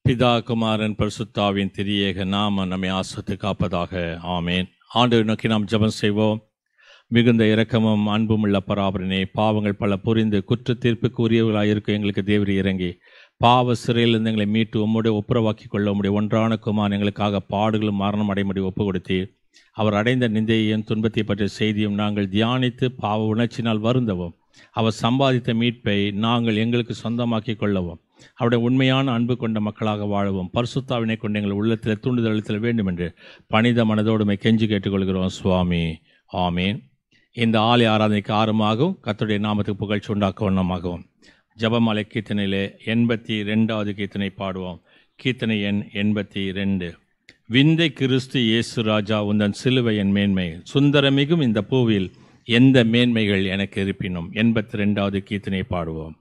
பிதா குமாரன் பரிசுத்தாவின் திரியேக நாம நம்மை ஆசத்து காப்பதாக ஆமேன் ஆண்டவர் நோக்கி நாம் ஜெபம் செய்வோம் மிகுந்த இரக்கமும் அன்பும் உள்ள பராபரனே பாவங்கள் பல புரிந்து குற்ற தீர்ப்புக்கு உரியவர்களாக இருக்க எங்களுக்கு தேவரி இறங்கி பாவ சிறையிலிருந்து எங்களை மீட்டு உம்முடைய ஒப்புரவாக்கி கொள்ள உம்முடைய ஒன்றான குமார் எங்களுக்காக பாடுகளும் மரணம் அடைமுடி ஒப்பு கொடுத்தீர் அவர் அடைந்த நிந்தையையும் துன்பத்தை பற்றிய செய்தியும் நாங்கள் தியானித்து பாவ உணர்ச்சினால் வருந்தவும் அவர் சம்பாதித்த மீட்பை நாங்கள் எங்களுக்கு சொந்தமாக்கி கொள்ளவும் அவருடைய உண்மையான அன்பு கொண்ட மக்களாக வாழவும் பரிசுத்தாவினை கொண்டு எங்கள் உள்ளத்தில் தூண்டுதல் அளித்தல் வேண்டும் என்று பணித மனதோடுமை கெஞ்சி கேட்டுக்கொள்கிறோம் சுவாமி ஆமீன் இந்த ஆலய ஆராதனைக்கு ஆறுமாகவும் கர்த்தருடைய நாமத்துக்கு புகழ்ச்சி உண்டாக்க வண்ணமாகவும் ஜபமாலை கீர்த்தனையிலே எண்பத்தி ரெண்டாவது கீர்த்தனை பாடுவோம் கீர்த்தனை எண் எண்பத்தி ரெண்டு விந்தை கிறிஸ்து இயேசு ராஜா உந்தன் சிலுவையின் மேன்மை சுந்தரமிகும் இந்த பூவில் எந்த மேன்மைகள் எனக்கு இருப்பினும் எண்பத்தி ரெண்டாவது கீர்த்தனை பாடுவோம்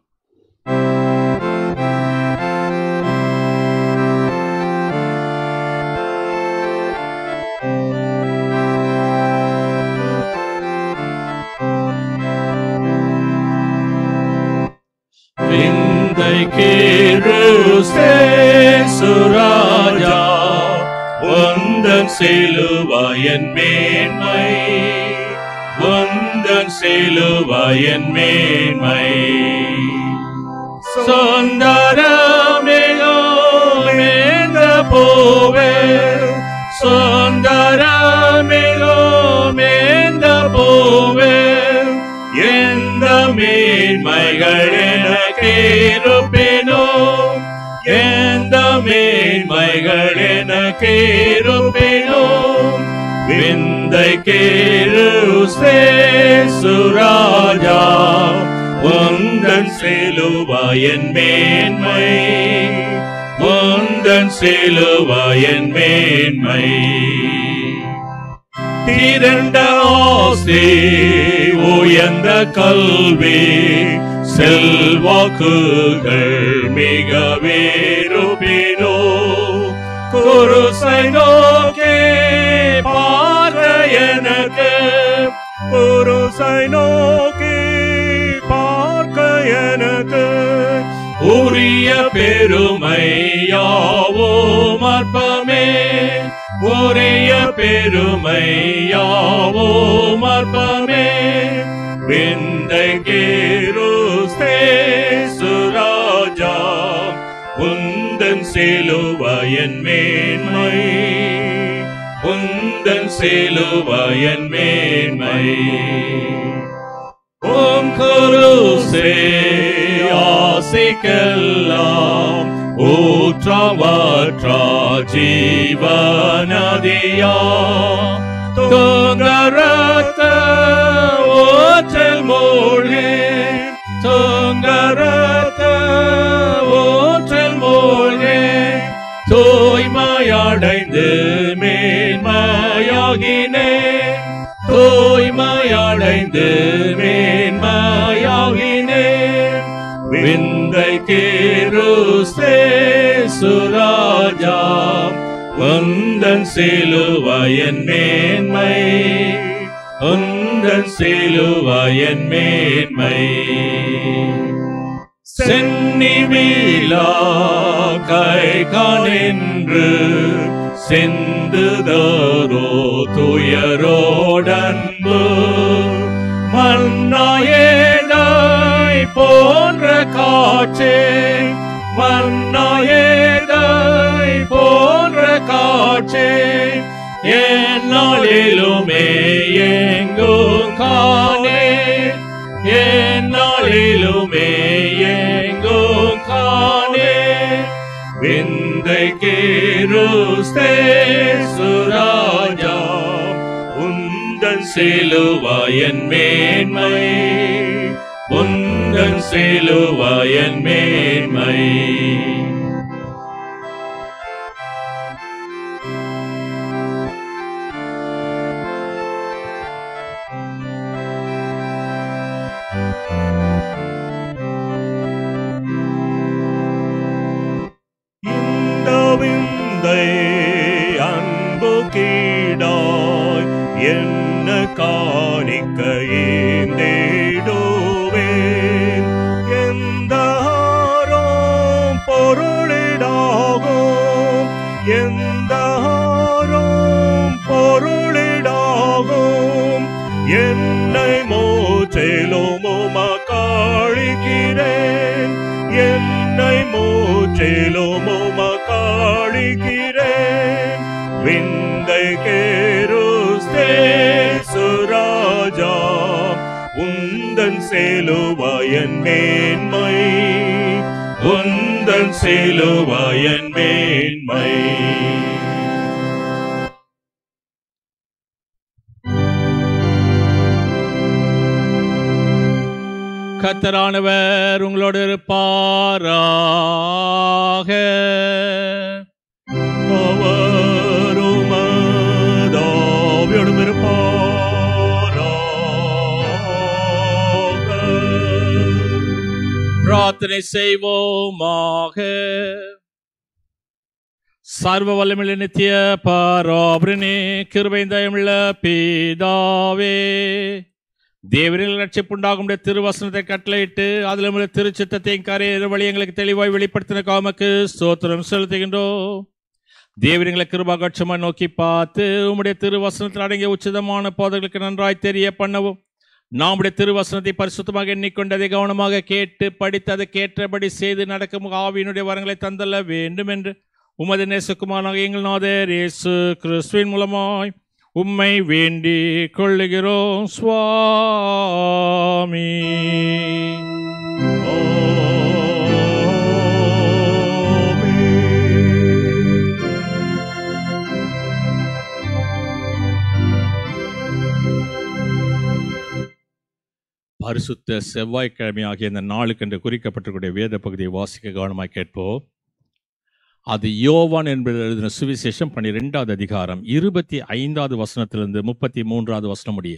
விந்தை கிறிஸ்து சுராஜா உந்தன் சிலுவையின் மேன்மை உந்தன் சிலுவையின் மேன்மை சுந்தரமிகோ மேந்த போவே சுந்தரமிகோ மேந்த போவே எந்த மேன்மைகள் எனக்கு இருப்பினோ எந்த மேன்மைகள் எனக்கு இருப்பினோ விந்தை கேருசே சுராஜா உந்தன் சிலுவாயன் மேன்மை உந்தன் சிலுவாயன் மேன்மை திரண்ட ஆசை உயர்ந்த கல்வி செல்வாக்குகள் மிக வேறுபினோ குருசை நோக்கே பார்க்க எனக்கு குருசை நோக்கி பார்க்க எனக்கு உரிய பெருமையாவோ மற்பமே உரிய பெருமையாவோ மற்பமே விந்தை கேருஸ்தே சுராஜா உந்தன் சிலுவையன் மேன்மை உந்தன் சிலுவையன் மேன்மை ஓம் குருசே ஆசிக்கெல்லாம் ஊற்றவற்றா ஜீவநதியா தூங்கரத்த ஓற்றல் மூழ்கி தூங்கரத்த ஓற்றல் மூழ்கி தூய்மையடைந்து மேன்மையாகினே தூய்மையடைந்து மேன்மையாகினே விந்தை கேருசே சுராஜா உந்தன் சிலுவையன் மேன்மை உந்தன் சிலுவையன் மேன்மை சென்னி வீலா கை காணென்று செந்துதரோ துயரோடன்பு மன்னாயேதாய் போன்ற காற்றே மன்னாயேதாய் போன்ற காற்றே என்னாளிலுமே எங்கும் காணே என்னாளிலுமே எங்கும் காணே விந்தை கேருஸ்தே சுராஜா உந்தன் சிலுவாயன் மேன்மை உந்தன் சிலுவாயன் மேன்மை இந்த விந்தை அன்பு கீடாய் என்ன காணிக்க ஏந்தேடுவேன் எந்த சேலும் உமக்காளிக்கிறேன் விந்தை கேருஸ்தே சுராஜா உந்தன் சேலுவாயன் மேன்மை உந்தன் சேலுவாயன் மேன்மை கத்தரானவர் உங்களோடு இருப்பாராக அவருமதாவியோடும் இருப்பாராக பிரார்த்தனை செய்வோமாக சர்வ வல்லமில்ல நித்திய பராபரனே கிருபைந்தயமுள்ள பிதாவே தேவரில் ரட்சிப்புண்டாகும் திருவசனத்தை கட்டளையிட்டு அதில் உள்ள திருச்சித்தத்தையும் கரையிற வழி எங்களுக்கு தெளிவாய் வெளிப்படுத்தின காமக்கு ஸ்தோத்திரம் செலுத்துகின்றோம் தேவரிங்களை கிருபாகட்சமா நோக்கி பார்த்து உம்முடைய திருவசனத்தில் அடங்கிய உச்சிதமான போதர்களுக்கு நன்றாய் தெரிய பண்ணவும் நாமுடைய திருவசனத்தை பரிசுத்தமாக எண்ணிக்கொண்டதை கவனமாக கேட்டு படித்து அதை கேட்டபடி செய்து நடக்கும் ஆவியினுடைய வரங்களை தந்தல்ல வேண்டும் என்று உமது நேசகுமாராக எங்கள் நாதர் இயேசு கிறிஸ்துவின் மூலமாய் உம்மை வேண்டிக் கொள்ளுகிறோம் சுவாமி பரிசுத்த செவ்வாய்க்கிழமை ஆகிய இந்த நாளுக்கென்று குறிக்கப்பட்டிருக்கூடிய வேத பகுதியை வாசிக்க கவனமாக கேட்போம் அது யோவான் என்பது எழுதின சுவிசேஷம் பன்னிரெண்டாவது அதிகாரம் இருபத்தி ஐந்தாவது வசனத்திலிருந்து முப்பத்தி மூன்றாவது வசனம் முடிய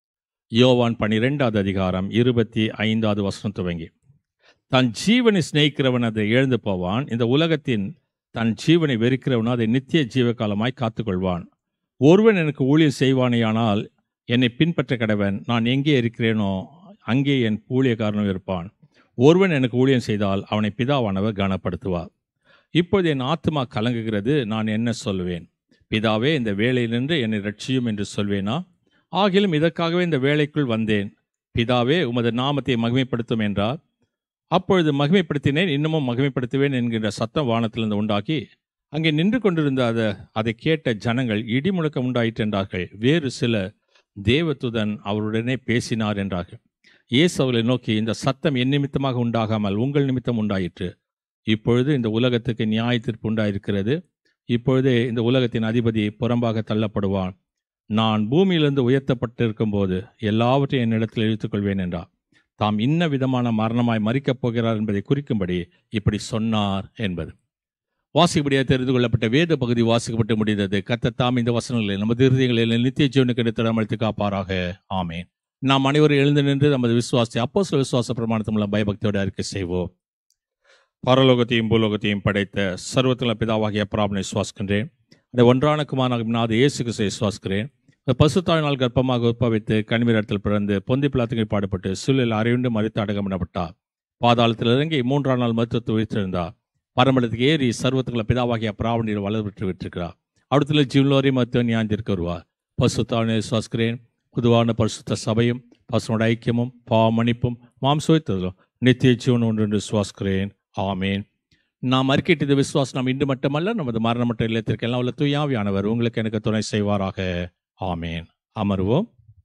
யோவான் பன்னிரெண்டாவது அதிகாரம் இருபத்தி ஐந்தாவது வசனம் துவங்கி தன் ஜீவனை சிநேகிக்கிறவன் அதை இழந்து போவான் இந்த உலகத்தின் தன் ஜீவனை வெறுக்கிறவன் அதை நித்திய ஜீவகாலமாய் காத்துக்கொள்வான் ஒருவன் எனக்கு ஊழியம் செய்வானேயானால் என்னை பின்பற்ற கடவன் நான் எங்கே இருக்கிறேனோ அங்கே என் ஊழியக்காரனும் இருப்பான் ஒருவன் எனக்கு ஊழியம் செய்தால் அவனை பிதாவானவர் கனப்படுத்துவார் இப்பொழுது என் ஆத்மா கலங்குகிறது நான் என்ன சொல்வேன் பிதாவே இந்த வேலையிலிருந்து என்னை ரட்சியும் என்று சொல்வேனா ஆகிலும் இதற்காகவே இந்த வேலைக்குள் வந்தேன் பிதாவே உமது நாமத்தை மகிமைப்படுத்தும் என்றார் அப்பொழுது மகிமைப்படுத்தினேன் இன்னமும் மகிமைப்படுத்துவேன் என்கின்ற சத்தம் வானத்திலிருந்து உண்டாக்கி அங்கே நின்று கொண்டிருந்த அதை அதை கேட்ட ஜனங்கள் இடி முழக்கம் உண்டாயிற்று என்றார்கள் வேறு சில தேவதுதன் அவருடனே பேசினார் என்றார்கள் இயேசு அவர்களை நோக்கி இந்த சத்தம் என் நிமித்தமாக உண்டாகாமல் உங்கள் நிமித்தம் உண்டாயிற்று இப்பொழுது இந்த உலகத்துக்கு நியாய தீர்ப்பு உண்டாயிருக்கிறது இப்பொழுதே இந்த உலகத்தின் அதிபதி புறம்பாக தள்ளப்படுவான் நான் பூமியிலிருந்து உயர்த்தப்பட்டிருக்கும் போது எல்லாவற்றையும் என்னிடத்தில் இழுத்துக்கொள்வேன் என்றார் தாம் இன்ன விதமான மரணமாய் மறிக்கப் போகிறார் என்பதை குறிக்கும்படி இப்படி சொன்னார் என்பது வாசிக்கப்படியாக தெரிந்து கொள்ளப்பட்ட வேத பகுதி வாசிக்கப்பட்டு முடிந்தது கத்த தாம் இந்த வசனங்களில் நமது இருதயங்களில் நித்திய ஜீவனுக்கு எடுத்து அமர்த்தி காப்பாராக ஆமேன் நாம் அனைவரும் எழுந்து நின்று நமது விசுவாசத்தை அப்போ சில விசுவாச பிரமாணத்தின் மூலம் பயபக்தியோடு அறிக்கை செய்வோம் பரலோகத்தையும் பூலோகத்தையும் படைத்த சர்வத்துல பிதாவாகிய பிராமணை சுவாசிக்கின்றேன் அந்த ஒன்றான குமாராக நாது இயேசு கிறிஸ்துவை சுவாசிக்கிறேன் அந்த பசுத்தாய் நாள் கர்ப்பமாக உற்பவித்து கனிமீரத்தில் பிறந்து பொந்தி பிளாத்துக்கு பாடுபட்டு சூழலில் அறையுண்டு மறித்து அடக்கம் பண்ணப்பட்டார் பாதாளத்தில் இறங்கி மூன்றாம் நாள் மருத்துவத்தை உயிர்த்திருந்தார் பரமடத்துக்கு ஏறி சர்வத்துக்குள்ள பிதாவாகிய பிராமணியில் வளர்விட்டு விட்டிருக்கிறார் அடுத்துல ஜீவனோரி மருத்துவ ஞாந்திருக்க வருவார் பசுத்தாவினை சுவாசிக்கிறேன் பொதுவான பரிசுத்த சபையும் பசுனோட ஐக்கியமும் பாவமணிப்பும் மாம்சுவைத்ததிலும் நித்திய ஜீவன் ஒன்று என்று சுவாசிக்கிறேன் ஆமேன் நாம் அறிக்கையிட்டது விசுவாசம் நாம் இன்று மட்டுமல்ல நமது மரணமற்ற இல்லத்திற்கு எல்லாம் உள்ள தூயாவியானவர் உங்களுக்கு எனக்கு துணை செய்வாராக ஆமேன் அமர்வோம்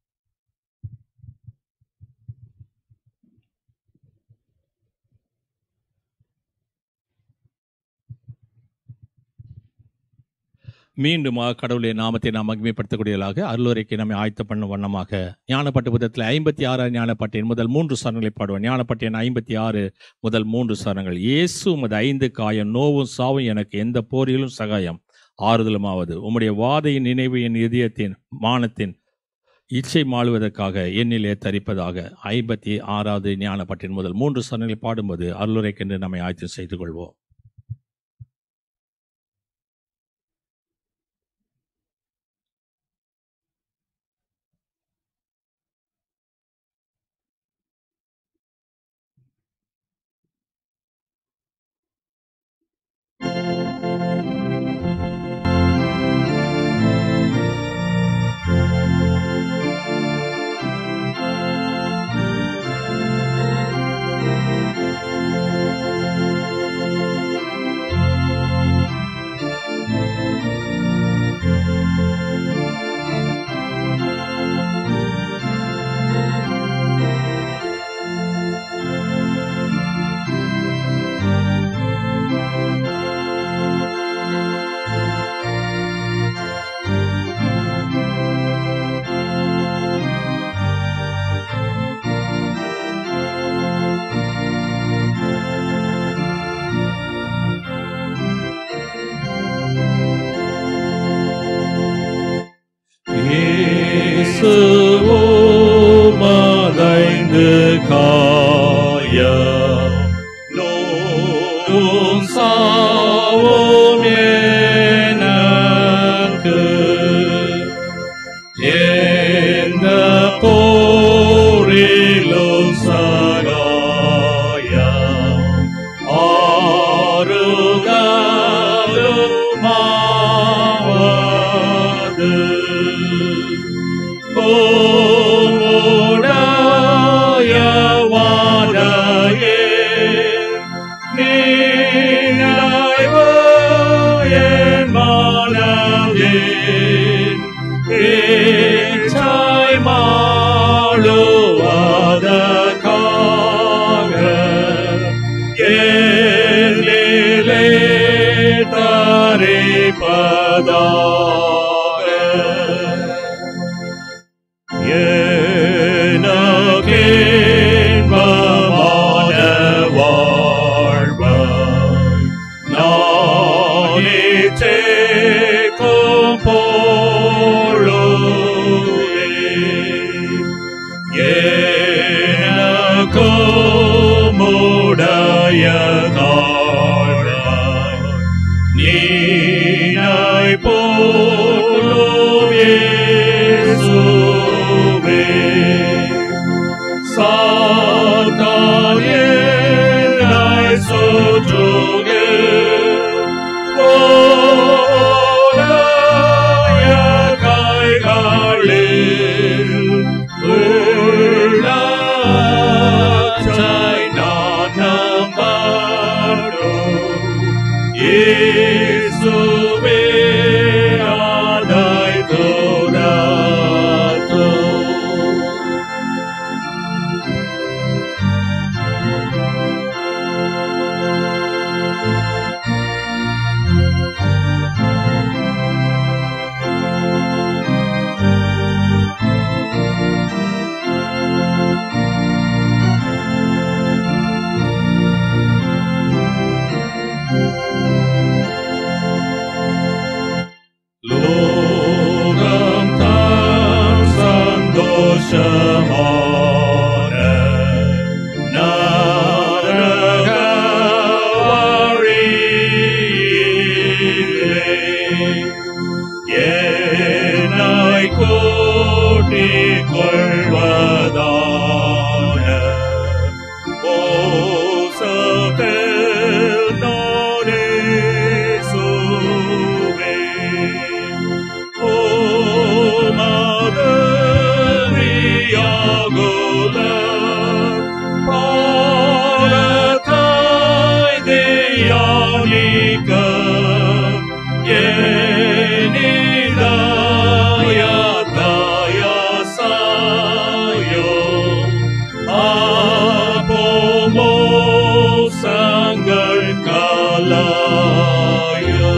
மீண்டும் கடவுளுடைய நாமத்தை நாம் மகிமைப்படுத்தக்கூடியதாக அருளுரைக்கு நம்மை ஆயத்த பண்ணும் வண்ணமாக ஞானப்பட்டு புத்தகத்தில் ஐம்பத்தி ஆறாம் ஞானப்பட்டின் முதல் மூன்று சரணங்களை பாடுவோம் ஞானப்பட்டின் ஐம்பத்தி ஆறு முதல் மூன்று சரணங்கள் இயேசு உமது ஐந்து காயம் நோவும் சாவும் எனக்கு எந்த போரிலும் சகாயம் ஆறுதலுமாவது உம்முடைய வாதையின் நினைவு என் இதயத்தின் மானத்தின் இச்சை மாளுவதற்காக என்னிலே தரிப்பதாக ஐம்பத்தி ஆறாவது ஞானப்பட்டின் முதல் மூன்று சரணங்களை பாடும்போது அருளுரைக்கென்று நம்மை ஆயத்தம் செய்து கொள்வோம் எனக்கேன்பமான வாழ்வாய் நானே சேர்க்கும் பொழுதே எனக்கும் உடைய தாழாய் நீனாய் போலும் இயேசுவே சாத்தான் என்னை சுற்றுகே போனாய கைகளில் உள்ளாற்றை நான் நம்பட்டும். இயேசுவே அதை துரத்தும். லோகம் தாம் சந்தோஷமான நரக வழியிலே என்னை கூட்டிக் கொள்வதான மோசத்தில் நானே சுவே ஓ மாதவியாகுல பாரதாய் தியானிக்க ஏனிதாயா சாயோ ஆபோமோ சங்கள் காலாயோ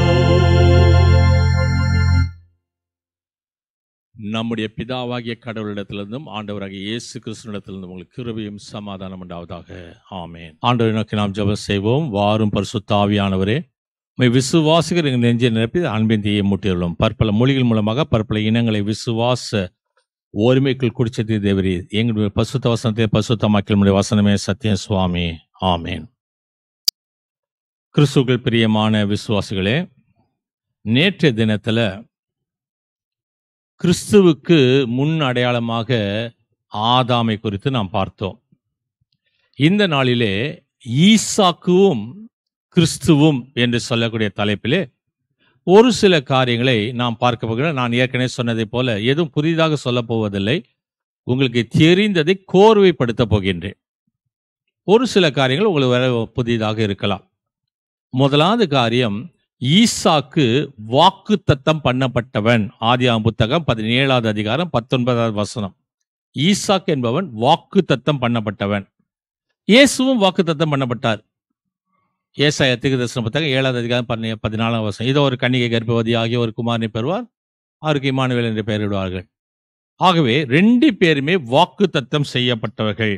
நம்முடைய பிதாவாகிய கடவுளிடத்திலிருந்தும் ஆண்டவராகிய இயேசு கிறிஸ்துவிடத்திலிருந்தும் உங்களுக்கு கிருபையும் சமாதானம் உண்டாவதாக ஆமென் ஆண்டவரை நோக்கி நாம் ஜெபம் செய்வோம் வாரும் பரிசுத்த ஆவியானவரே உம்மை விசுவாசிகர் எங்கள் நெஞ்சை நிரப்பி அன்பின் தீயை மூட்டியுள்ளோம் பற்பல மொழிகள் மூலமாக பற்பல இனங்களை விசுவாச ஒருமைக்குள் குடிச்சது தேவரி எங்களுடைய பசுத்த வசனத்தை பசுத்தமாக்கல் முடிய வசனமே சத்தியம் சுவாமி ஆமேன் கிறிஸ்துக்கள் பிரியமான விசுவாசிகளே நேற்றைய தினத்துல கிறிஸ்துவுக்கு முன் அடையாளமாக ஆதாமை குறித்து நாம் பார்த்தோம் இந்த நாளிலே ஈசாக்குவும் கிறிஸ்துவும் என்று சொல்லக்கூடிய தலைப்பிலே ஒரு சில காரியங்களை நாம் பார்க்க போகிறோம் நான் ஏற்கனவே சொன்னதை போல எதுவும் புதிதாக சொல்லப் போவதில்லை உங்களுக்கு தெரிந்ததை கோர்வைப்படுத்த போகின்றேன் ஒரு சில காரியங்கள் உங்களுக்கு வேற புதிதாக இருக்கலாம் முதலாவது காரியம் ஈசாக்கு வாக்கு தத்தம் பண்ணப்பட்டவன் ஆதியாம் புத்தகம் பதினேழாவது அதிகாரம் பத்தொன்பதாவது வசனம் ஈசாக்கு என்பவன் வாக்கு தத்தம் பண்ணப்பட்டவன் இயேசுவும் வாக்கு தத்தம் பண்ணப்பட்டார் ஏசாய தீர்க்கதரிசன புத்தகம் ஏழாவது அதிகாரம் பன்ன பதினாலாம் வசனம் இதோ ஒரு கன்னிகை கர்ப்பவதி ஆகிய ஒரு குமாரனை பெறுவார் அவருக்கு இமானுவேல் என்று பெயரிடுவார்கள் ஆகவே ரெண்டு பேருமே வாக்கு தத்தம் செய்யப்பட்டவர்கள்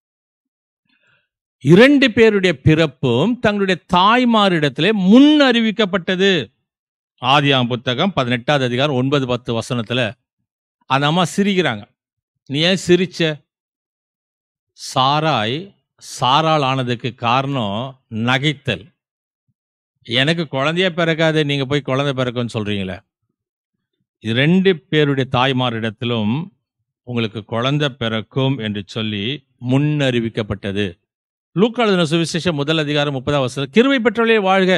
இரண்டு பேருடைய பிறப்பும் தங்களுடைய தாய்மாரிடத்திலே முன் அறிவிக்கப்பட்டது ஆதியாம் புத்தகம் பதினெட்டாவது அதிகாரம் ஒன்பது பத்து வசனத்துல அந்த அம்மா சிரிக்கிறாங்க நீ ஏன் சிரிச்ச சாராய் சாராள் ஆனதுக்கு காரணம் நகைத்தல் எனக்கு குழந்தைய பிறக்காது நீங்க போய் குழந்தை பிறக்கும்னு சொல்றீங்களே இது ரெண்டு பேருடைய தாய்மாரிடத்திலும் உங்களுக்கு குழந்தை பிறக்கும் என்று சொல்லி முன்னறிவிக்கப்பட்டது லூக்காளுதின சுவிசேஷம் முதல் அதிகாரம் முப்பதாம் வசனம் கிருவை பெற்றவளே வாழ்க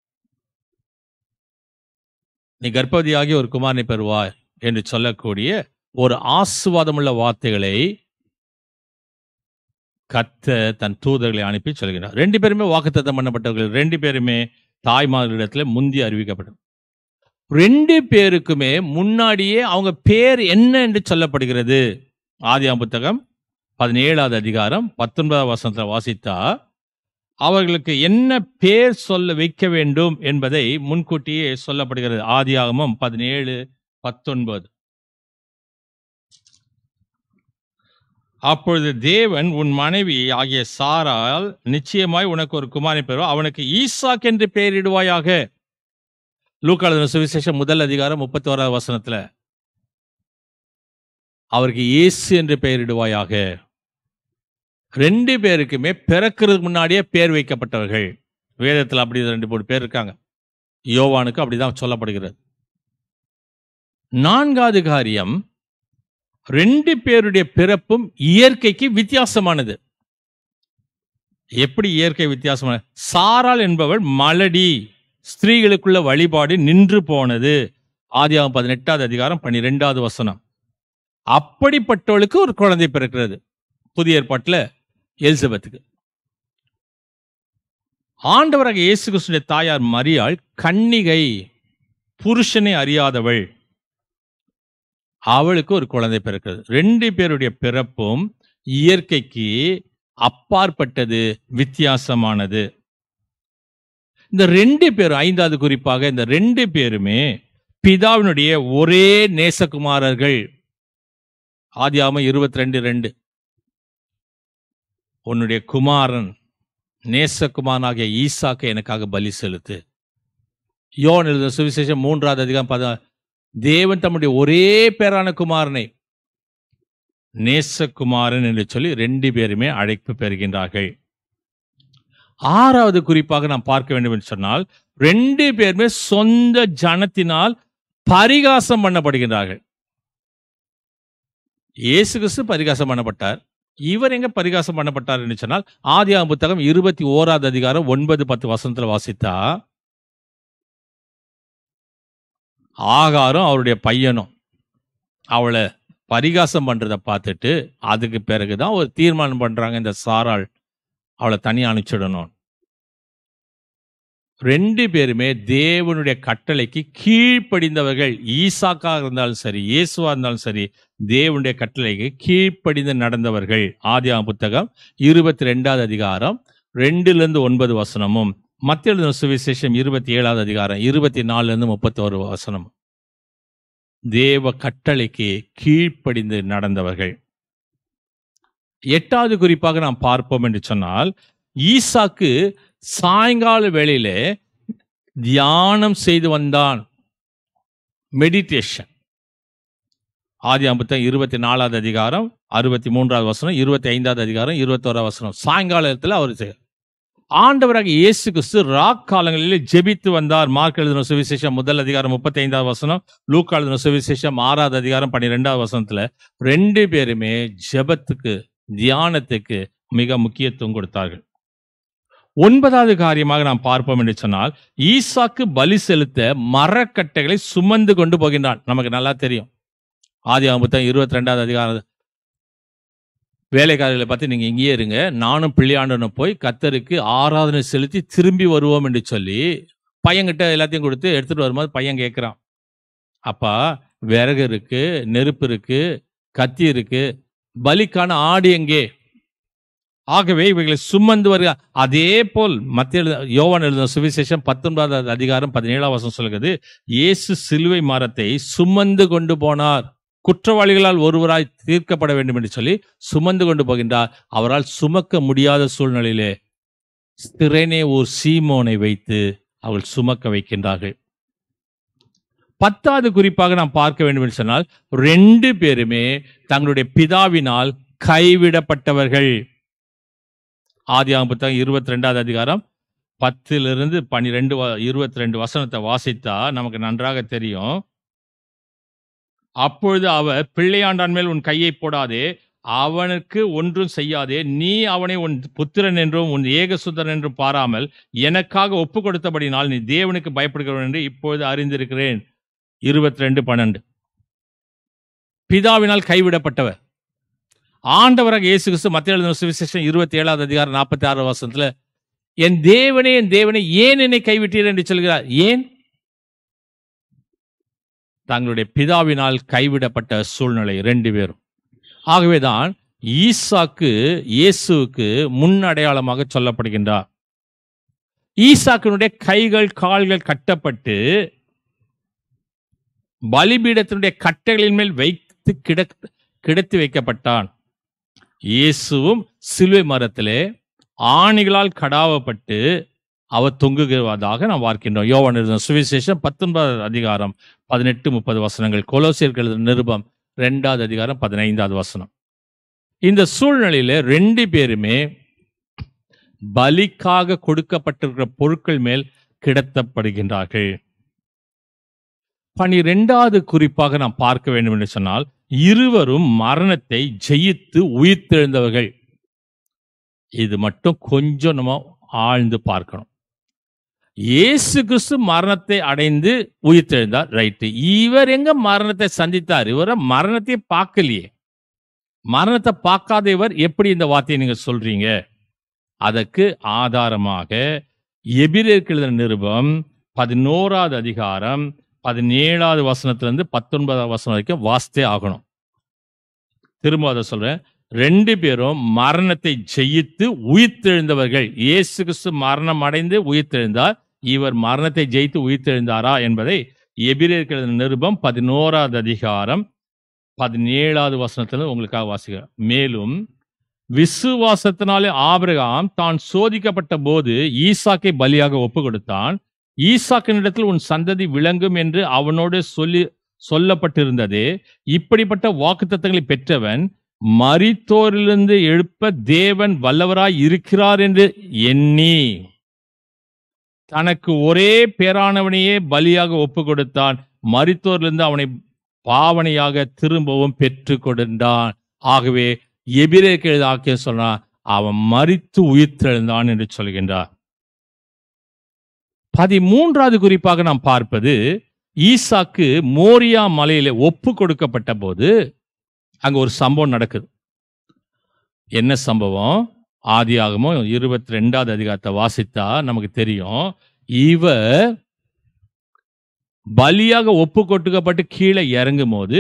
நீ கர்ப்பவதியாகி ஒரு குமாரனை பெறுவாய் என்று சொல்லக்கூடிய ஒரு ஆசுவாதமுள்ள வார்த்தைகளை கத்த தன் தூதர்களை அனுப்பி சொல்கிறார் ரெண்டு பேருமே வாக்குத்தத்தம் பண்ணப்பட்டவர்கள் ரெண்டு பேருமே தாய்மார்களிடத்துல முந்தி அறிவிக்கப்பட்டது ரெண்டு பேருக்குமே முன்னாடியே அவங்க பேர் என்ன என்று சொல்லப்படுகிறது ஆதியாம் புத்தகம் பதினேழாவது அதிகாரம் பத்தொன்பதாம் வசனத்தில் வாசித்தா அவர்களுக்கு என்ன பேர் சொல்ல வைக்க வேண்டும் என்பதை முன்கூட்டியே சொல்லப்படுகிறது ஆதியாகமம் பதினேழு பத்தொன்பது அப்பொழுது தேவன் உன் மனைவி ஆகிய சாரால் நிச்சயமாய் உனக்கு ஒரு குமாரனை பெறுவா அவனுக்கு ஈசாக் என்று பெயரிடுவாயாக லூக்காளர் சுவிசேஷம் முதல் அதிகாரம் முப்பத்தி ஓராவது வசனத்துல அவருக்கு இயேசு என்று பெயரிடுவாயாக ரெண்டு பேருக்குமே பிறக்கிறதுக்கு முன்னாடியே பேர் வைக்கப்பட்டவர்கள் வேதத்தில் அப்படி ரெண்டு மூணு பேர் இருக்காங்க யோவானுக்கு அப்படிதான் சொல்லப்படுகிறது நான்காவது காரியம் ரெண்டு பேருடைய பிறப்பும் இயற்கைக்கு வித்தியாசமானது எப்படி இயற்கை வித்தியாசமான சாராள் என்பவள் மலடி ஸ்திரீகளுக்குள்ள வழிபாடு நின்று போனது ஆதியாகம் பதினெட்டாவது அதிகாரம் பன்னிரெண்டாவது வசனம் அப்படிப்பட்டவளுக்கு ஒரு குழந்தை பிறக்கிறது புதிய ஏற்பாட்டுல எலிசபெத்துக்கு ஆண்டவராக இயேசு கிறிஸ்துடைய தாயார் மரியாள் கன்னிகை புருஷனை அறியாதவள் அவளுக்கு ஒரு குழந்தை பிறக்கிறது ரெண்டு பேருடைய பிறப்பும் இயற்கைக்கு அப்பாற்பட்டது வித்தியாசமானது இந்த ரெண்டு பேரும் ஐந்தாவது குறிப்பாக இந்த ரெண்டு பேருமே பிதாவினுடைய ஒரே நேசகுமாரர்கள் ஆதியாம இருபத்தி ரெண்டு ரெண்டு உன்னுடைய குமாரன் நேசகுமாரனாகிய ஈசாக்கு எனக்காக பலி செலுத்து யோன் எழுத சுவிசேஷம் மூன்றாவது அதிகம் பத தேவன் தம்முடைய ஒரே பேரான குமாரனை நேசகுமாரன் என்று சொல்லி ரெண்டு பேருமே அழைப்பு பெறுகின்றார்கள் ஆறாவது குறிப்பாக நாம் பார்க்க வேண்டும் என்று சொன்னால் ரெண்டு பேருமே சொந்த ஜனத்தினால் பரிகாசம் பண்ணப்படுகின்றார்கள் இயேசு கிறிஸ்து பரிகாசம் பண்ணப்பட்டார் இவர் எங்க பரிகாசம் பண்ணப்பட்டார் என்று சொன்னால் ஆதியாகம புத்தகம் இருபத்தி ஓராவது அதிகாரம் ஒன்பது பத்து வசனத்துல வாசித்தா ஆகாரும் அவருடைய பையனும் அவளை பரிகாசம் பண்றத பார்த்துட்டு அதுக்கு பிறகுதான் ஒரு தீர்மானம் பண்றாங்க இந்த சாராள் அவளை தனியா அனுப்பிச்சிடணும் ரெண்டு பேருமே தேவனுடைய கட்டளைக்கு கீழ்ப்படிந்தவர்கள் ஈசாக்காக இருந்தாலும் சரி இயேசுவா இருந்தாலும் சரி தேவனுடைய கட்டளைக்கு கீழ்ப்படிந்து நடந்தவர்கள் ஆதியாகம புத்தகம் இருபத்தி ரெண்டாவது அதிகாரம் ரெண்டுல இருந்து ஒன்பது வசனமும் மத்திய எழுதின சுவிசேஷம் இருபத்தி ஏழாவது அதிகாரம் இருபத்தி நாலுல இருந்து முப்பத்தி ஒரு வசனம் தேவ கட்டளைக்கு கீழ்ப்படிந்து நடந்தவர்கள் எட்டாவது குறிப்பாக நாம் பார்ப்போம் என்று சொன்னால் ஈசாக்கு சாயங்கால வேளையிலே தியானம் செய்து வந்தான் மெடிடேஷன் ஆதி அம்பத்தம் இருபத்தி நாலாவது அதிகாரம் அறுபத்தி மூன்றாவது வசனம் இருபத்தி ஐந்தாவது அதிகாரம் இருபத்தோராவது வசனம் சாயங்காலத்தில் அவர் செய்- ஆண்டவராக இயேசு கிறிஸ்து ராக் காலங்களிலே ஜெபித்து வந்தார் மார்க் எழுதின சுவிசேஷம் முதல் அதிகாரம் முப்பத்தி ஐந்தாவது வசனம் லூக்கா எழுதின சுவிசேஷம் ஆறாவது அதிகாரம் பன்னிரெண்டாவது வசனத்துல ரெண்டு பேருமே ஜெபத்துக்கு தியானத்துக்கு மிக முக்கியத்துவம் கொடுத்தார்கள் ஒன்பதாவது காரியமாக நாம் பார்ப்போம் என்று சொன்னால் ஈசாக்கு பலி செலுத்த மரக்கட்டைகளை சுமந்து கொண்டு போகின்றான் நமக்கு நல்லா தெரியும் ஆதி புத்தகம் இருபத்தி ரெண்டாவது அதிகாரம் வேலைக்காரர்களை பத்தி நீங்க இங்கேயே இருங்க நானும் பிள்ளையாண்டனும் போய் கத்தருக்கு ஆராதனை செலுத்தி திரும்பி வருவோம் என்று சொல்லி பையன்கிட்ட எல்லாத்தையும் கொடுத்து எடுத்துட்டு வரும்போது பையன் கேட்கிறான் அப்பா விறகு இருக்கு நெருப்பு இருக்கு கத்தி இருக்கு பலிக்கான ஆடு எங்கே ஆகவே இவைகளை சுமந்து வருக அதே போல் மத்திய எழுத- யோவான் எழுதின சுவிசேஷம் பத்தொன்பதாவது அதிகாரம் பதினேழாம் வசனம் சொல்கிறது இயேசு சிலுவை மரத்தை சுமந்து கொண்டு போனார் குற்றவாளிகளால் ஒருவராய் தீர்க்கப்பட வேண்டும் என்று சொல்லி சுமந்து கொண்டு போகின்றார் அவரால் சுமக்க முடியாத சூழ்நிலையிலே திரைனே ஒரு சீமோனை வைத்து அவள் சுமக்க வைக்கின்றார்கள் பத்தாவது குறிப்பாக நாம் பார்க்க வேண்டும் என்று சொன்னால் ரெண்டு பேருமே தங்களுடைய பிதாவினால் கைவிடப்பட்டவர்கள் ஆதியாகம புத்தகம் இருபத்தி ரெண்டாவது அதிகாரம் பத்திலிருந்து பன்னிரெண்டு இருபத்தி ரெண்டு வசனத்தை வாசித்தா நமக்கு நன்றாக தெரியும் அப்பொழுது அவர் பிள்ளையாண்டான் மேல் உன் கையை போடாதே அவனுக்கு ஒன்றும் செய்யாதே நீ அவனை உன் புத்திரன் என்றும் உன் ஏகசுதரன் என்றும் பாராமல் எனக்காக ஒப்பு கொடுத்தபடினால் நீ தேவனுக்கு பயப்படுகிறவன் என்று இப்பொழுது அறிந்திருக்கிறேன் இருபத்தி ரெண்டு பன்னெண்டு பிதாவினால் கைவிடப்பட்டவர் ஆண்டவராக இயேசு கிறிஸ்து மத்திய எழுதின சுவிசேஷம் இருபத்தி ஏழாவது அதிகாரம் நாற்பத்தி ஆறு வருஷத்துல என் தேவனே என் தேவனே ஏன் என்னை கைவிட்டீர் என்று சொல்கிறார் ஏன் தங்களுடைய பிதாவினால் கைவிடப்பட்ட சூழ்நிலை ரெண்டு பேரும் ஆகவேதான் ஈசாக்கு இயேசுவுக்கு முன் அடையாளமாக சொல்லப்படுகின்றார் ஈசாக்கினுடைய கைகள் கால்கள் கட்டப்பட்டு பலிபீடத்தினுடைய கட்டைகளின் மேல் வைத்து கிட கிடத்தி வைக்கப்பட்டான் இயேசுவும் சிலுவை மரத்திலே ஆணிகளால் கடாவப்பட்டு அவர் தொங்குகிறதாக நாம் பார்க்கின்றோம் யோவான் எழுதின சுவிசேஷம் பத்தொன்பதாவது அதிகாரம் பதினெட்டு முப்பது வசனங்கள் கொலோசியர்கள் எழுதின நிருபம் ரெண்டாவது அதிகாரம் பதினைந்தாவது வசனம் இந்த சூழ்நிலையில ரெண்டு பேருமே பலிக்காக கொடுக்கப்பட்டிருக்கிற பொருட்கள் மேல் கிடத்தப்படுகின்றார்கள் பனிரெண்டாவது குறிப்பாக நாம் பார்க்க வேண்டும் என்று சொன்னால் இருவரும் மரணத்தை ஜெயித்து உயிர்த்தெழுந்தவர்கள் இது மட்டும் கொஞ்சம் நம்ம ஆழ்ந்து பார்க்கணும் இயேசு கிறிஸ்து மரணத்தை அடைந்து உயிர்த்தெழுந்தார் ரைட்டு இவர் எங்க மரணத்தை சந்தித்தார் இவரை மரணத்தை பார்க்கலையே மரணத்தை பார்க்காத இவர் எப்படி இந்த வார்த்தையை நீங்க சொல்றீங்க அதற்கு ஆதாரமாக எபிரேற்கு எழுதின நிருபம் பதினோராவது அதிகாரம் பதினேழாவது வசனத்திலிருந்து பத்தொன்பதாவது வசனம் வரைக்கும் வாசித்தே ஆகணும் திரும்ப அதை சொல்றேன் ரெண்டு பேரும் மரணத்தை ஜெயித்து உயிர்த்தெழுந்தவர்கள் இயேசு கிறிஸ்து மரணம் அடைந்து உயிர்த்தெழுந்தார் இவர் மரணத்தை ஜெயித்து உயிர்த்தெழுந்தாரா என்பதை எபிரேற்கு எழுதின நிருபம் பதினோராவது அதிகாரம் பதினேழாவது வசனத்துல உங்களுக்காக வாசிக்கிறேன் மேலும் விசுவாசத்தினாலே ஆபிரகாம் தான் சோதிக்கப்பட்ட போது ஈசாக்கை பலியாக ஒப்பு கொடுத்தான் ஈசாக்கினிடத்தில் உன் சந்ததி விளங்கும் என்று அவனோடு சொல்லி சொல்லப்பட்டிருந்ததே இப்படிப்பட்ட வாக்குத்தத்தங்களை பெற்றவன் மரித்தோரிலிருந்து எழுப்ப தேவன் வல்லவராய் இருக்கிறார் என்று எண்ணி தனக்கு ஒரே பேரானவனையே பலியாக ஒப்பு கொடுத்தான் மரித்தோரிலிருந்து அவனை பாவனையாக திரும்பவும் பெற்று கொடுத்தான் ஆகவே எபிரேக்கு எழுத ஆக்கிய சொன்னான் அவன் மரித்து உயிர்த்தெழுந்தான் என்று சொல்கின்றார் பதிமூன்றாவது குறிப்பாக நாம் பார்ப்பது ஈசாக்கு மோரியா மலையில ஒப்பு கொடுக்கப்பட்ட போது அங்க ஒரு சம்பவம் நடக்குது என்ன சம்பவம் ஆதியாகமோ இருபத்தி ரெண்டாவது அதிகாரத்தை வாசித்தா நமக்கு தெரியும் இவர் பலியாக ஒப்பு கொடுக்கப்பட்டு கீழே இறங்கும் போது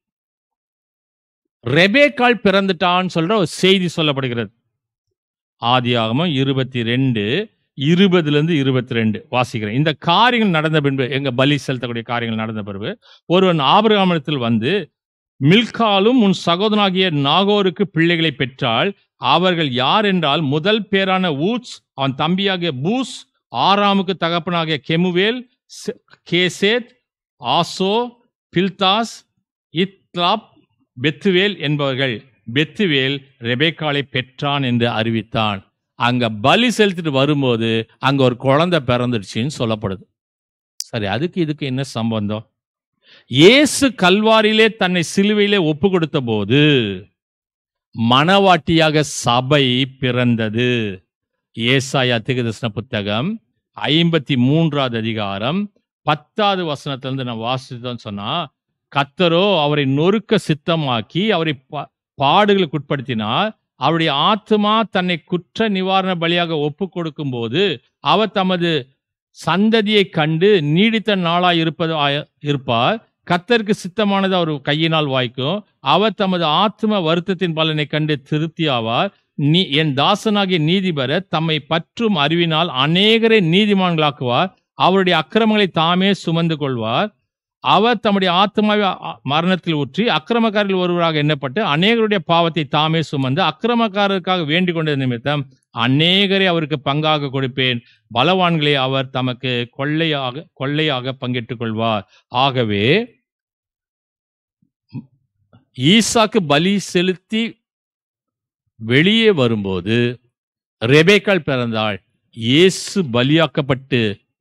ரெபேக்காள் பிறந்துட்டான்னு சொல்ற ஒரு செய்தி சொல்லப்படுகிறது ஆதியாகமம் இருபத்தி ரெண்டு இருபதுல இருந்து இருபத்தி ரெண்டு வாசிக்கிறேன் இந்த காரியங்கள் நடந்த பின்பு எங்க பலி செலுத்தக்கூடிய காரியங்கள் நடந்த பிறகு ஒருவன் ஆபிரகாமத்தில் வந்து மில்காலும் உன் சகோதரனாகிய நாகோருக்கு பிள்ளைகளை பெற்றால் அவர்கள் யார் என்றால் முதல் பேரான ஊட்ஸ் அவன் தம்பியாகிய பூஸ் ஆறாமுக்கு தகப்பனாகிய கெமுவேல் செ- கேசேத் ஆசோ பில்தாஸ் இத்லாப் பெத்துவேல் என்பவர்கள் பெத்துவேல் ரெபேக்காளை பெற்றான் என்று அறிவித்தான் அங்க பலி செலுத்திட்டு வரும்போது அங்க ஒரு குழந்தை பிறந்துடுச்சுன்னு சொல்லப்படுது சரி அதுக்கு இதுக்கு என்ன சம்பந்தம் இயேசு கல்வாரியிலே தன்னை சிலுவையிலே ஒப்பு கொடுத்த போது மணவாட்டியாக சபை பிறந்தது ஏசாயா திகதர்சன புத்தகம் ஐம்பத்தி மூன்றாவது அதிகாரம் பத்தாவது வசனத்திலிருந்து நான் வாசித்தோம்னு சொன்னா கத்தரோ அவரை நொறுக்க சித்தமாக்கி அவரை பா- பாடுகளுக்கு உட்படுத்தினார் அவருடைய ஆத்மா தன்னை குற்ற நிவாரண பலியாக ஒப்பு கொடுக்கும் போது அவர் தமது சந்ததியை கண்டு நீடித்த நாளாய் இருப்பது ஆய- இருப்பார் கத்தருக்கு சித்தமானது அவர் கையினால் வாய்க்கும் அவர் தமது ஆத்ம வருத்தத்தின் பலனை கண்டு திருப்தி ஆவார் நீ என் தாசனாகிய நீதிபர தம்மை பற்றும் அறிவினால் அநேகரை நீதிமான்களாக்குவார் அவருடைய அக்கிரமங்களை தாமே சுமந்து கொள்வார் அவர் தம்முடைய ஆத்மாவை அ- மரணத்தில் ஊற்றி அக்கிரமக்காரில் ஒருவராக எண்ணப்பட்டு அநேகருடைய பாவத்தை தாமே சுமந்து அக்கிரமக்காரருக்காக வேண்டிக் கொண்டது நிமித்தம் அநேகரை அவருக்கு பங்காக கொடுப்பேன் பலவான்களை அவர் தமக்கு கொள்ளையாக கொள்ளையாக பங்கிட்டுக் கொள்வார் ஆகவே ஈசாக்கு பலி செலுத்தி வெளியே வரும்போது ரெபேக்காள் பிறந்தாள் இயேசு பலியாக்கப்பட்டு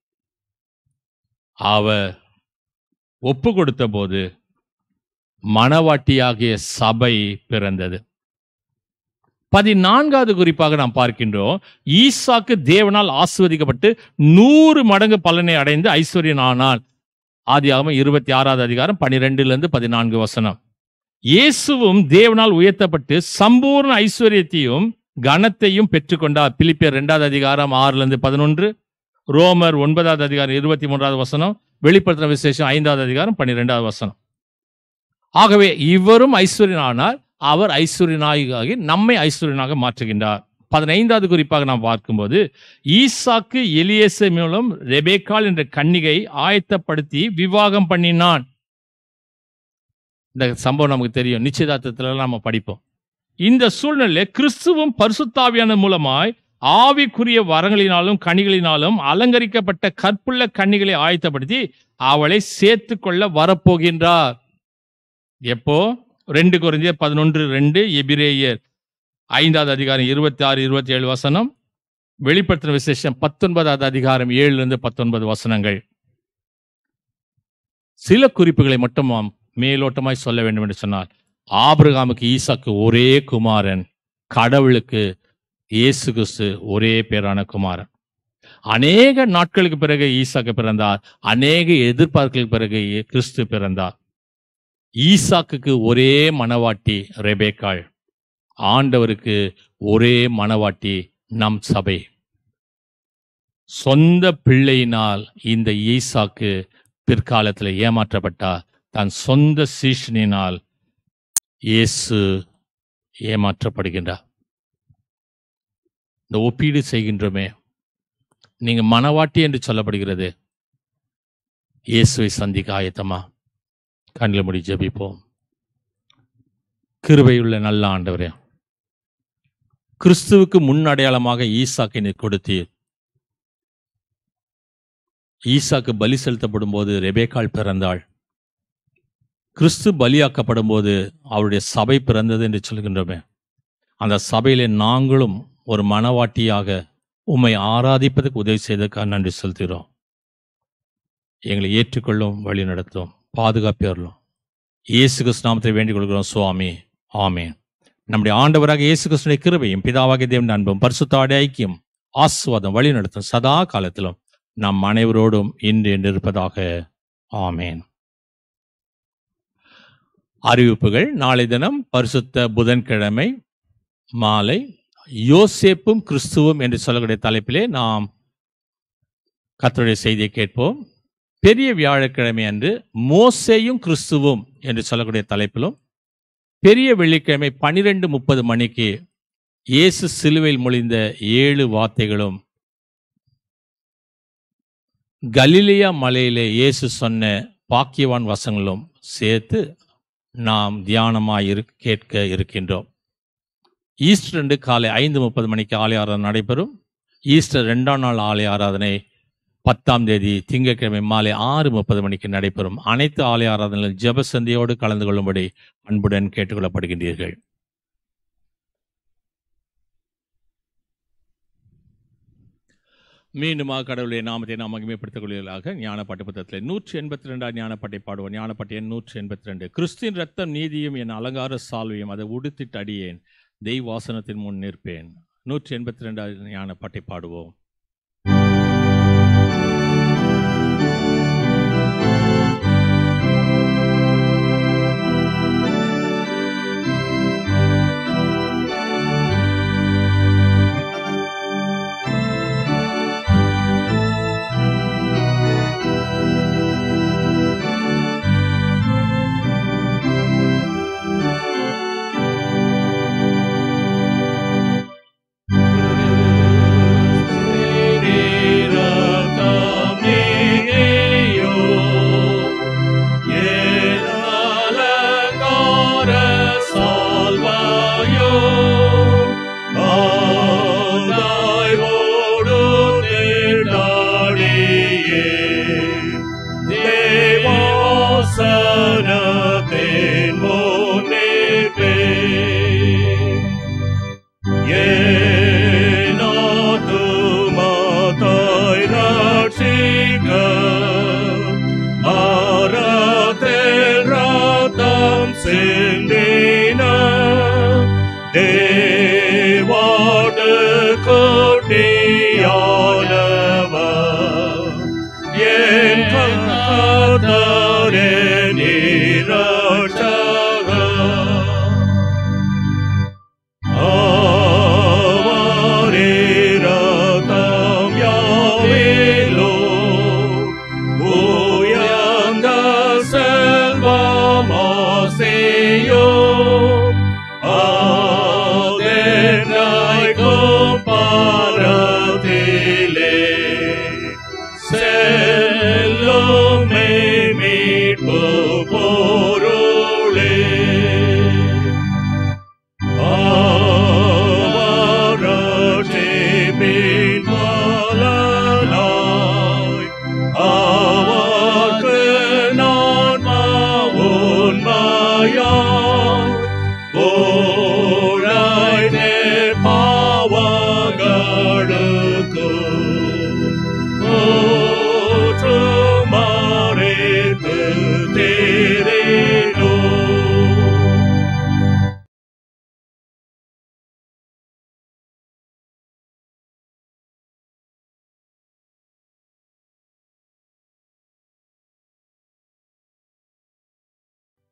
அவர் ஒப்பு கொடுத்த போது மணவாட்டியாகிய சபை பிறந்தது பதினான்காவது குறிப்பாக நாம் பார்க்கின்றோம் ஈசாக்கு தேவனால் ஆசிர்வதிக்கப்பட்டு நூறு மடங்கு பலனை அடைந்து ஐஸ்வர்யன் ஆனான் ஆதியாகமம் இருபத்தி ஆறாவது அதிகாரம் பனிரெண்டுல இருந்து பதினான்கு வசனம் இயேசுவும் தேவனால் உயர்த்தப்பட்டு சம்பூர்ண ஐஸ்வர்யத்தையும் கனத்தையும் பெற்றுக்கொண்டார் பிலிப்பியர் இரண்டாவது அதிகாரம் ஆறுல இருந்து பதினொன்று ரோமர் ஒன்பதாவது அதிகாரம் இருபத்தி மூன்றாவது வசனம் வெளிப்படுத்தின விசேஷம் ஐந்தாவது அதிகாரம் பன்னிரெண்டாவது வசனம் ஆகவே இவரும் ஐஸ்வர்யனானார் அவர் ஐஸ்வர்யனாகி நம்மை ஐஸ்வர்யனாக மாற்றுகின்றார் பதினைந்தாவது குறிப்பாக நாம் பார்க்கும்போது ஈசாக்கு எலியேசு மூலம் ரெபேக்கால் என்ற கன்னிகை ஆயத்தப்படுத்தி விவாகம் பண்ணினான் இந்த சம்பவம் நமக்கு தெரியும் நிச்சயதார்த்தத்துல நம்ம படிப்போம் இந்த சூழ்நிலை கிறிஸ்துவும் பரிசுத்தாவியான மூலமாய் ஆவிக்குரிய வரங்களினாலும் கனிகளினாலும் அலங்கரிக்கப்பட்ட கற்புள்ள கன்னிகளை ஆயத்தப்படுத்தி அவளை சேர்த்து கொள்ள வரப்போகின்றார் எப்போ ரெண்டு குறைஞ்ச பதினொன்று ரெண்டு எபிரேயர் ஐந்தாவது அதிகாரம் இருபத்தி ஆறு இருபத்தி ஏழு வசனம் வெளிப்படுத்தின விசேஷம் பத்தொன்பதாவது அதிகாரம் ஏழுல இருந்து பத்தொன்பது வசனங்கள் சில குறிப்புகளை மட்டும் நாம் மேலோட்டமாய் சொல்ல வேண்டும் என்று சொன்னால் ஆபிரகாமுக்கு ஈசாக்கு ஒரே குமாரன் கடவுளுக்கு இயேசு கிறிஸ்து ஒரே பேரான குமாரன் அநேக நாட்களுக்கு பிறகு ஈசாக்கு பிறந்தார் அநேக எதிர்பார்ப்புகளுக்கு பிறகு இயே- கிறிஸ்து பிறந்தார் ஈசாக்குக்கு ஒரே மணவாட்டி ரெபேக்காள் ஆண்டவருக்கு ஒரே மணவாட்டி நம் சபை சொந்த பிள்ளையினால் இந்த ஈசாக்கு பிற்காலத்தில் ஏமாற்றப்பட்டார் தன் சொந்த சீஷனினால் இயேசு ஏமாற்றப்படுகின்றார் இந்த ஒப்பீடு செய்கின்றோமே நீங்க மனவாட்டி என்று சொல்லப்படுகிறது இயேசுவை சந்திக்க ஆயத்தமா கண்ணில் முடி ஜெபிப்போம் கிருபையுள்ள நல்ல ஆண்டவரே கிறிஸ்துவுக்கு முன் அடையாளமாக ஈசாக்கை நீர் கொடுத்தீர் ஈசாக்கு பலி செலுத்தப்படும் போது ரெபேக்காள் பிறந்தாள் கிறிஸ்து பலியாக்கப்படும் போது அவருடைய சபை பிறந்தது என்று சொல்கின்றோமே அந்த சபையிலே நாங்களும் ஒரு மனவாட்டியாக உம்மை ஆராதிப்பதற்கு உதவி செய்ததுக்காக நன்றி செலுத்துகிறோம் எங்களை ஏற்றுக்கொள்ளும் வழி நடத்தும் பாதுகாப்பியர்களும் இயேசு கிறிஸ்து நாமத்தை வேண்டிக் கொள்கிறோம் சுவாமி ஆமென் நம்முடைய ஆண்டவராக இயேசு கிறிஸ்துடைய கிருபையும் பிதாவாகிய தேவன் அன்பும் பரிசுத்தாடைய ஐக்கியம் ஆசுவாதம் வழி நடத்தும் சதா காலத்திலும் நம் அனைவரோடும் இன்று என்று இருப்பதாக ஆமேன் அறிவிப்புகள் நாளை தினம் பரிசுத்த புதன்கிழமை மாலை யோசேப்பும் கிறிஸ்துவும் என்று சொல்லக்கூடிய தலைப்பிலே நாம் கர்த்தருடைய செய்தியை கேட்போம் பெரிய வியாழக்கிழமை அன்று மோசேயும் கிறிஸ்துவும் என்று சொல்லக்கூடிய தலைப்பிலும் பெரிய வெள்ளிக்கிழமை பனிரெண்டு முப்பது மணிக்கு இயேசு சிலுவையில் மொழிந்த ஏழு வார்த்தைகளும் கலிலியா மலையிலே இயேசு சொன்ன பாக்கியவான் வசங்களும் சேர்த்து நாம் தியானமாய் இரு கேட்க இருக்கின்றோம் ஈஸ்டர் ரெண்டு காலை ஐந்து முப்பது மணிக்கு ஆலய ஆராதனை நடைபெறும் ஈஸ்டர் ரெண்டாம் நாள் ஆலய ஆராதனை பத்தாம் தேதி திங்கட்கிழமை மாலை ஆறு முப்பது மணிக்கு நடைபெறும் அனைத்து ஆலய ஆராதனைகளில் ஜெப சந்தியோடு கலந்து கொள்ளும்படி அன்புடன் கேட்டுக்கொள்ளப்படுகின்றீர்கள் மீண்டுமாக கடவுளுடைய நாமத்தை நாம் மகிமைப்படுத்திக் கொள்வதாக ஞானப்பாட்டு புத்தகத்தில் நூற்றி எண்பத்தி ரெண்டாம் ஞானப்பாட்டை பாடுவோம் ஞானப்பாட்டு எண் நூற்றி எண்பத்தி ரெண்டு கிறிஸ்தின் ரத்தம் நீதியும் என் அலங்கார சால்வையும் அதை உடுத்திட்டு அடியேன் தெய்வாசனத்தின் முன் நிற்பேன் நூற்றி எண்பத்தி ரெண்டாவது ஞானப்பாட்டை பாடுவோம் Sanaten monepe Yenatumatai raksika Aratel ratam sendina Devada kotiyanava Yen katare nirachaga Avariratam Yahvelo Uyanda selva maseyo Adenai kom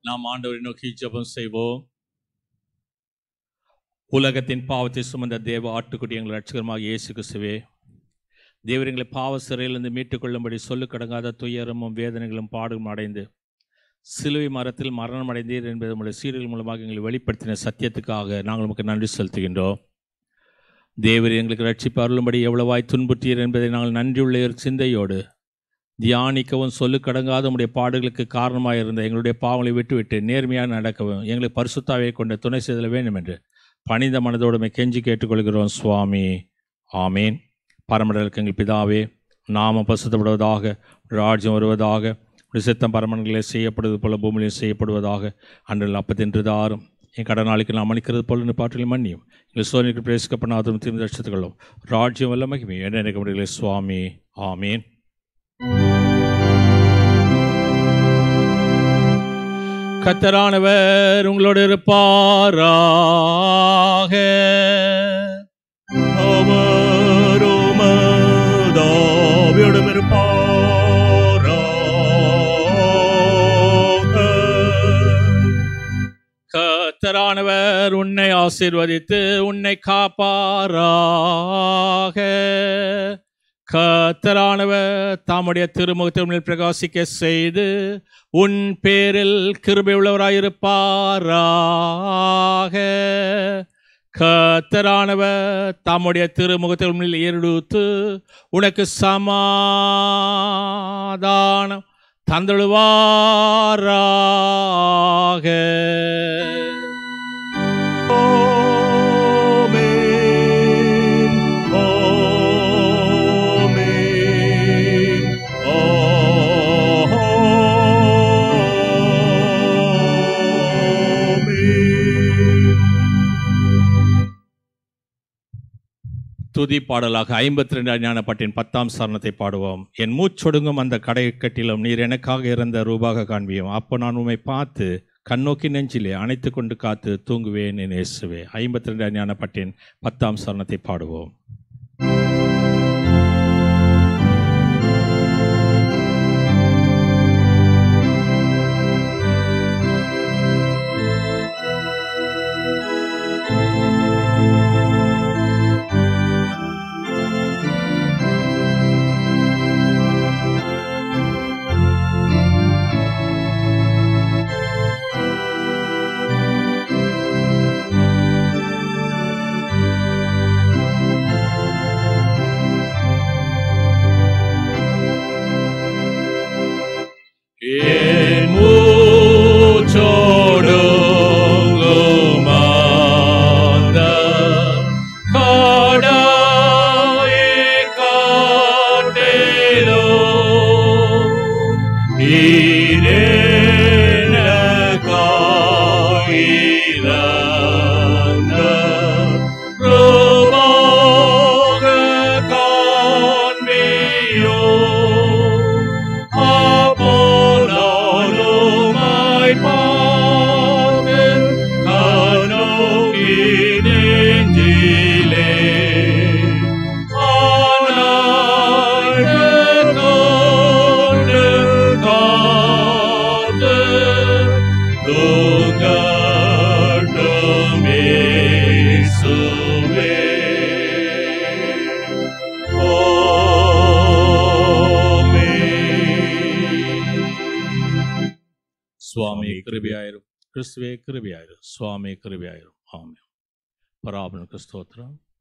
நாம் ஆண்டவரை நோக்கி ஜெபம் செய்வோம் உலகத்தின் பாவத்தை சுமந்த தேவ ஆட்டுக்குட்டி எங்கள் ரட்சகரமாக இயேசு கிறிஸ்துவே தேவர் எங்களை பாவ சிறையிலிருந்து மீட்டுக்கொள்ளும்படி சொல்லுக்கடங்காத துயரமும் வேதனைகளும் பாடும் அடைந்து சிலுவை மரத்தில் மரணம் அடைந்தீர் என்பது நம்முடைய சீரியல் மூலமாக எங்களை வெளிப்படுத்தின சத்தியத்துக்காக நாங்கள் உமக்கு நன்றி செலுத்துகின்றோம் தேவர் எங்களுக்கு ரட்சிப்பு அருளும்படி எவ்வளவாய் துன்புற்றீர் என்பதை நாங்கள் நன்றியுள்ள ஒரு சிந்தையோடு தியானிக்கவும் சொல்லுக்கடங்காத உடைய பாடுகளுக்கு காரணமாக இருந்த எங்களுடைய பாவங்களை விட்டுவிட்டு நேர்மையாக நடக்கவும் எங்களுக்கு பரிசுத்தாவை கொண்ட துணை செய்தல வேண்டும் என்று பணிந்த மனதோடுமை கெஞ்சி கேட்டுக்கொள்கிறோம் சுவாமி ஆமேன் பரமடலுக்கு எங்கள் பிதாவே நாம பசுத்தப்படுவதாக ராஜ்யம் வருவதாக உடைய சித்தம் பரமன்களே செய்யப்படுவது போல பூமியிலும் செய்யப்படுவதாக அன்றில் அப்பத்தின்றுதாரும் என் கடனாளிக்கு நாம் மன்னிக்கிறது போல பாட்டில் மன்னியும் எங்கள் சோனிக்கு பிரேசிக்கப்படாதும் திரும்பி ரட்சத்துக்களும் ராஜ்யம் வல்ல மகிமை என்ன நினைக்க முடியல சுவாமி ஆமேன் கத்தரானவர் உங்களோடு இருப்பாராக அவரும் தாவியோடும் இருப்பாராக கத்தரானவர் உன்னை ஆசீர்வதித்து உன்னை காப்பாராக கத்தரானவர் தாமுடைய திருமுகத்தை உன்னில் பிரகாசிக்க செய்து உன் பேரில் கிருபை உள்ளவராயிருப்பாராக கத்தரானவர் தம்முடைய திருமுகத்தை உன்னில் ஏறெடுத்து உனக்கு சமாதானம் தந்தழுவாராக ஆமென் ஆமென் ஆமென் துதி பாடலாக ஐம்பத்தி ரெண்டு ஞானப்பாட்டின் பத்தாம் சரணத்தை பாடுவோம் என் மூச்சொடுங்கும் அந்த கடைக்கட்டிலும் நீர் எனக்காக இறந்த ரூபாக காண்பியும் அப்போ நான் உம்மை பார்த்து கண்ணோக்கி நெஞ்சிலே அணைத்து கொண்டு காத்து தூங்குவேன் என் இயேசுவே ஐம்பத்தி ரெண்டு ஞானப்பாட்டின் பத்தாம் சரணத்தை பாடுவோம் என் மூச்சோடுங்கும் அந்த காடாயே காட்டிலோ நீரேனக்காயிரந்த ரூபாக காண்பியோ அப்போனாலுமாய் பார்த்து கனோக்கி நெஞ்சிலே ஆனாய்ந்து கொண்டு காத்து தூங்கட்டும் இயேசுவே. ஆமென். சுவாமி கிருபியாயிரும் கிறிஸ்துவே கிருபியாயிரும் சுவாமி கிருபியாயிரும் ஆமென் பராபனுக்கு ஸ்தோத்திரம்